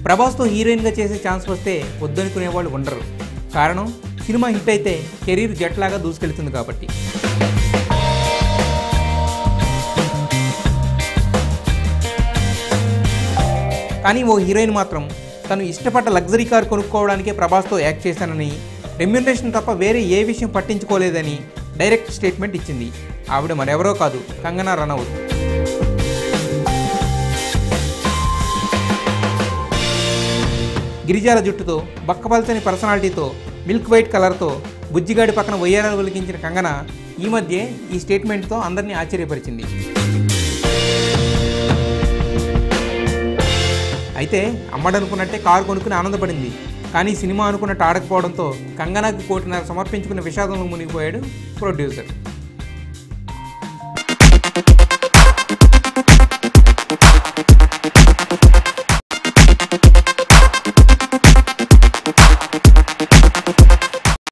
ప్రభాస్తో హీరోయిన్గా చేసే ఛాన్స్ వస్తే వద్దనుకునే వాళ్ళు ఉండరు కారణం సినిమా హిట్ అయితే కెరీర్ జట్లాగా దూసుకెళ్తుంది కాబట్టి కానీ ఓ హీరోయిన్ మాత్రం తను ఇష్టపడ్డ లగ్జరీ కార్ కొనుక్కోవడానికే ప్రభాస్తో యాక్ట్ చేశానని రెమ్యునరేషన్ తప్ప వేరే ఏ విషయం పట్టించుకోలేదని డైరెక్ట్ స్టేట్మెంట్ ఇచ్చింది ఆవిడ మరెవరో కాదు కంగనా రనౌత్ గిరిజాల జుట్టుతో బక్కపల్చని పర్సనాలిటీతో మిల్క్ వైట్ కలర్తో బుజ్జిగాడి పక్కన వయ్యారాలు వెలిగించిన కంగన ఈ మధ్య ఈ స్టేట్మెంట్తో అందరినీ ఆశ్చర్యపరిచింది అయితే అమ్మడనుకున్నట్టే కారు కొనుక్కుని ఆనందపడింది కానీ సినిమా అనుకున్నట్టు ఆడకపోవడంతో కంగనాకి కోటిన్నర సమర్పించుకున్న విషాదంలో మునిగిపోయాడు ప్రొడ్యూసర్